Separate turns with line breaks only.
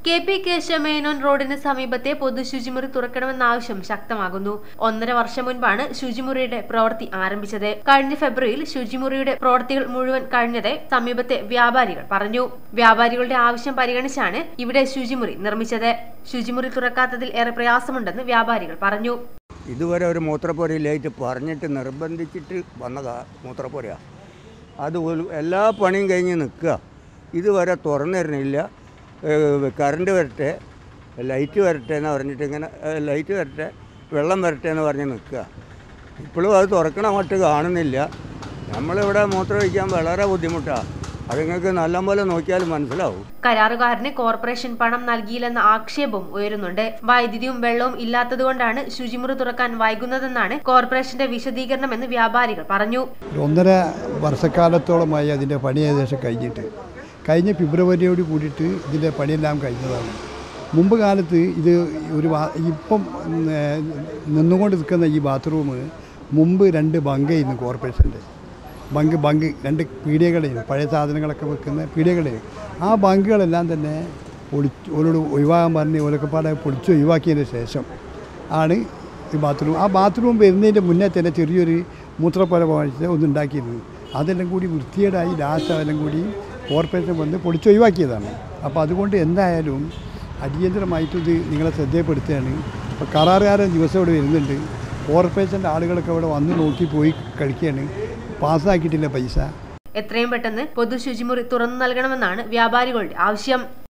K P Kesava Menon റോഡിന് സമീപത്തെ പൊതു ശുചിമുറി തുറക്കണമെന്ന ആവശ്യം ശക്തമാകുന്നു ഒന്നര വർഷം മുൻപാണ് ശുചിമുറിയുടെ പ്രവൃത്തി ആരംഭിച്ചത് കഴിഞ്ഞ ഫെബ്രുവരിയിൽ ശുചിമുറിയുടെ പ്രവൃത്തികൾ മുഴുവൻ കഴിഞ്ഞത് സമീപത്തെ വ്യാപാരികൾ പറഞ്ഞു വ്യാപാരികളുടെ ആവശ്യം പരിഗണിച്ചാണ് ഇവിടെ ശുചിമുറി നിർമ്മിച്ചത് ശുചിമുറി തുറക്കാത്തതിൽ ഏറെ പ്രയാസമുണ്ടെന്ന് വ്യാപാരികൾ പറഞ്ഞു
ഇതുവരെ ഒരു മൂത്രപ്പുരയിലായിട്ട് പറഞ്ഞിട്ട് നിർബന്ധിച്ചിട്ട് വന്നതാ മൂത്രപ്പുരയാണ് അത് ഒരു- എല്ലാ പണിയും കഴിഞ്ഞ് നിൽക്കുക ഇതുവരെ തുറന്നു തരുന്നില്ല ഏഹ് കറണ്ട് വരട്ടെ ലൈറ്റ് വരട്ടെ എന്ന് പറഞ്ഞിട്ട് ഇങ്ങനെ ഏഹ് ലൈറ്റ് വരട്ടെ വെള്ളം വരട്ടെ എന്ന് പറഞ്ഞ് നിൽക്കുക ഇപ്പോഴും അത് തുറക്കണ മട്ട് കാണുന്നില്ല നമ്മളിവിടെ മൂത്രം ഒഴിക്കാൻ വളരെ ബുദ്ധിമുട്ടാണ് അത് നിങ്ങൾക്ക് നല്ലപോലെ നോക്കിയാൽ മനസ്സിലാവും
കരാറുകാരന് കോർപ്പറേഷൻ പണം നൽകിയില്ലെന്ന ആക്ഷേപം ഉയരുന്നുണ്ട് വൈദ്യുതിയും വെള്ളവും ഇല്ലാത്തതുകൊണ്ടാണ് ശുചിമുറി തുറക്കാൻ വൈകുന്നതെന്നാണ് കോർപ്പറേഷന്റെ വിശദീകരണമെന്ന് വ്യാപാരികൾ പറഞ്ഞു
ഒരു ഒന്നര വർഷക്കാലത്തോളമായി അതിൻ്റെ പണി ഏകദേശം കഴിഞ്ഞിട്ട് കഴിഞ്ഞ ഫെബ്രുവരിയോട് കൂടിയിട്ട് ഇതിൻ്റെ പണിയെല്ലാം കഴിഞ്ഞതാണ് മുമ്പ് കാലത്ത് ഇത് ഒരു ബാ- ഇപ്പം ഉം, ഏ, നിന്നുകൊണ്ട് നിൽക്കുന്ന ഈ ബാത്റൂം മുമ്പ് രണ്ട് ബങ്കയായിരുന്നു കോർപ്പറേഷൻ്റെ ബങ്ക് ബങ്ക് രണ്ട് പീടികകളായിരുന്നു പഴയ സാധനങ്ങളൊക്കെ വെക്കുന്ന പീടികകളായിരുന്നു ആ ബങ്കുകളെല്ലാം തന്നെ പൊളിച്ച് ഓരോട് ഒഴിവാകാൻ പറഞ്ഞ് ഓലൊക്കെപ്പാടെ പൊളിച്ച് ഒഴിവാക്കിയതിന് ശേഷം ആണ് ഈ ബാത്റൂം ആ ബാത്റൂം വരുന്നതിൻ്റെ മുന്നേ തന്നെ ചെറിയൊരു മൂത്രപ്പുര പോലത്തെ ഒന്ന് ഉണ്ടാക്കിയിരുന്നു അതെല്ലാം കൂടി വൃത്തികേടായി ലാസ്റ്റ് അതെല്ലാം കൂടി കോർപ്പറേഷൻ വന്ന് പൊളിച്ച് ഒഴിവാക്കിയതാണ് അപ്പോൾ അതുകൊണ്ട് എന്തായാലും അടിയന്തരമായിട്ട് ഇത് നിങ്ങളെ ശ്രദ്ധയപ്പെടുത്തുകയാണ് ഇപ്പോൾ കരാറുകാരൻ ദിവസം ഇവിടെ വരുന്നുണ്ട് കോർപ്പറേഷൻ്റെ ആളുകളൊക്കെ ഇവിടെ വന്ന് നോക്കി പോയി കഴിക്കുകയാണ് പാസ്സാക്കിയിട്ടില്ല പൈസ
എത്രയും പെട്ടെന്ന് പൊതു ശുചിമുറി തുറന്നു നൽകണമെന്നാണ് വ്യാപാരികളുടെ ആവശ്യം